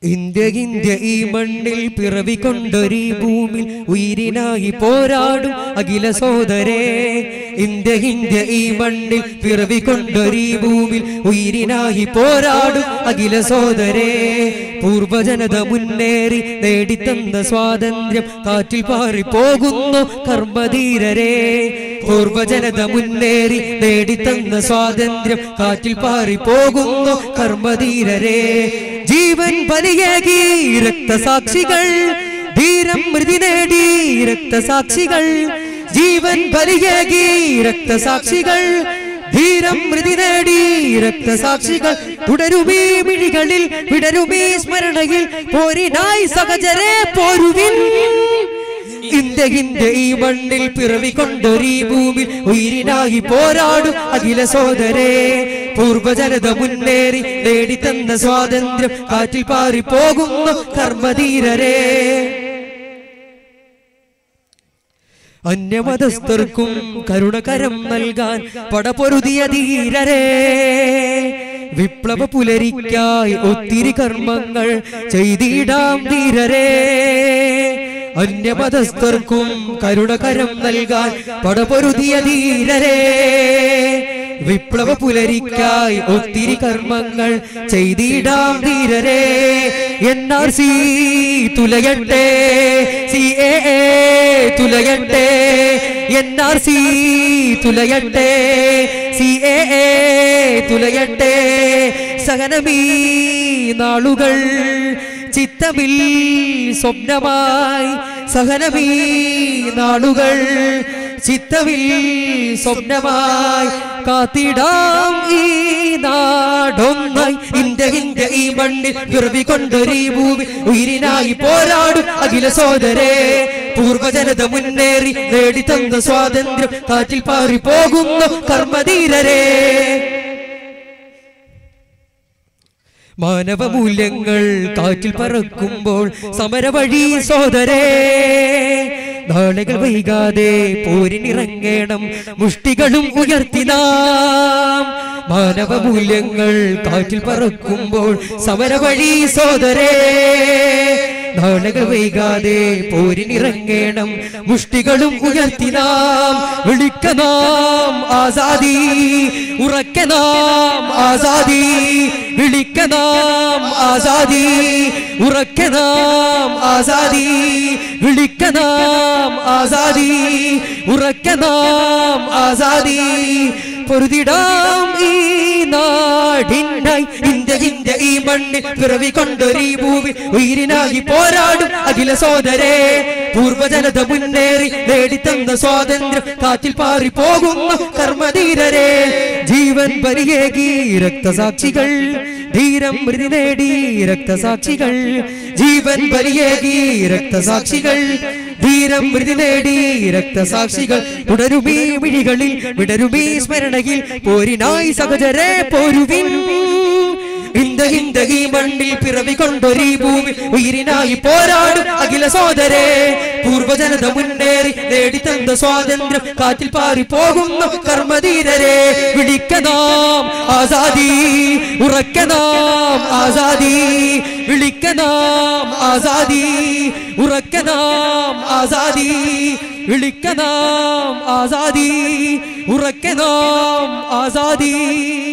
India India ഈ മണ്ണിൽ പിറവി കൊണ്ടൊരീ ഭൂമിൽ ഉയിരിനായി പോരാടും അഖില സോദരേ ഇന്ത്യ ഇന്ത്യ ഈ മണ്ണിൽ പിറവി കൊണ്ടൊരീ ഭൂമിൽ ഉയിരിനായി പോരാടും അഖില സോദരേ പൂർവജനത മുന്നേറി നേടിത്തന്ന സ്വാതന്ത്ര്യം കാറ്റിൽ പാറി പോകുന്നു കർമ്മധീരരേ പൂർവജനത മുന്നേറി നേടിത്തന്ന സ്വാതന്ത്ര്യം കാറ്റിൽ പാറി പോകുന്നു കർമ്മധീരരേ ജീവൻ ബലിയേകി രക്തസാക്ഷികൾ ധീരം മൃതി നേടി രക്തസാക്ഷികൾ ജീവൻ ബലിയേകി രക്തസാക്ഷികൾ ധീരം മൃതി നേടി രക്തസാക്ഷികൾ തുടരുമീ മിഴികളിൽ വിടരുമീ സ്മരണയിൽ പോരിനായി സഹജരെ പോരുവിൻ ഇന്ത്യ ഇന്ത്യ ഈ മണ്ണിൽ പിറവി കൊണ്ടൊരീ ഭൂമിൽ ഉയിരിനായി പോരാടും അഖില സോദരേ പൂർവജനത മുന്നേറി നേടിത്തന്ന സ്വാതന്ത്ര്യം കാറ്റിൽ പാറി പോകുന്നു കർമ്മധീരരേ അന്യമതസ്ഥർക്കും കരുണകരം നൽകാൻ പടപൊരുതിയ ധീരരേ വിപ്ലവ പുലരിക്കായി ഒത്തിരി കർമ്മങ്ങൾ ചെയ്തിടാം ധീരരേ അന്യമതസ്ഥർക്കും കരുണകരം നൽകാൻ പടപൊരുതിയ ധീരരേ വിപ്ലവ പുലരിക്കായി ഒത്തിരി കർമ്മങ്ങൾ ചെയ്തിടാം ധീരരേ എൻ ആർ സി തുലയട്ടെ സി എ തുലയട്ടെ എൻ ആർ സി തുലയട്ടെ സി എ തുലയട്ടെ സഹനമീ നാളുകൾ ചിത്തമിൽ സ്വപ്നമായി സഹനമീ നാളുകൾ ചിത്തവിൽ സ്വപ്നമായി കാത്തിടാം ഈ നാടൊന്നായി ഇന്ത്യ ഇന്ത്യ ഈ മണ്ണിൽ പിറവി കൊണ്ടൊരീ ഭൂമി ഉയിരിനായി പോരാടും അഖില സോദരേ പൂർവജനത മുന്നേറി നേടിത്തന്ന സ്വാതന്ത്ര്യം കാറ്റിൽ പാറി പോകുന്നു കർമ്മധീരരേ മാനവ മൂല്യങ്ങൾ കാറ്റിൽ പറക്കുമ്പോൾ സമരവഴി സോദരേ നാളുകൾ വൈകാതെ പോരിനിറങ്ങണം മുഷ്ടികളും ഉയർത്തി നാം മാനവ മൂല്യങ്ങൾ കാറ്റിൽ പറക്കുമ്പോൾ സമരവഴി സോദരേ നാളുകൾ വൈകാതെ പോരിനിറങ്ങണം മുഷ്ടികളും ഉയർത്തി നാം വിളിക്ക നാം ആസാദി ഉറക്ക നാം ആസാദി വിളിക്ക നാം ആസാദി ഉറക്ക നാം ആസാദി വിളിക്ക നാം ആസാദി ഉറക്ക നാം ആസാദി പൊരുതിടാം ഈ നാടിനായി ഇന്ത്യ ഇന്ത്യ ഈ മണ്ണിൽ പിറവി കൊണ്ടൊരീ ഭൂമി ഉയിരിനായി പോരാടും അഖില സോദരേ പൂർവജനത മുന്നേറി നേടിത്തന്ന സ്വാതന്ത്ര്യം കാറ്റിൽ പാറി പോകുന്നു കർമ്മധീരരേ ജീവൻ ബലിയേകി രക്തസാക്ഷികൾ ധീരം മൃതി നേടി രക്തസാക്ഷികൾ ജീവൻ ബലിയേകി രക്തസാക്ഷികൾ ധീരം മൃതി നേടി രക്തസാക്ഷികൾ തുടരുമീ മിഴികളിൽ വിടരുമീ സ്മരണയിൽ പോരിനായി സഹജരെ പോരുവിൻ ഇന്ത ഇന്ത ഈ മണ്ണിൽ പിറവി കൊണ്ടൊരീ ഭൂമി ഉയിരിനായി പോരാടും അഖില സോദരേ പൂർവജനത മുന്നേറി നേടിത്തന്ന സ്വാതന്ത്ര്യം കാറ്റിൽ പാറി പോകുന്നു കർമ്മധീരരെ വിളിക്ക നാം ആസാദി ഉറക്ക നാം ആസാദി വിളിക്ക നാം ആസാദി ഉറക്ക നാം ആസാദി വിളിക്ക നാം ആസാദി ഉറക്ക നാം ആസാദി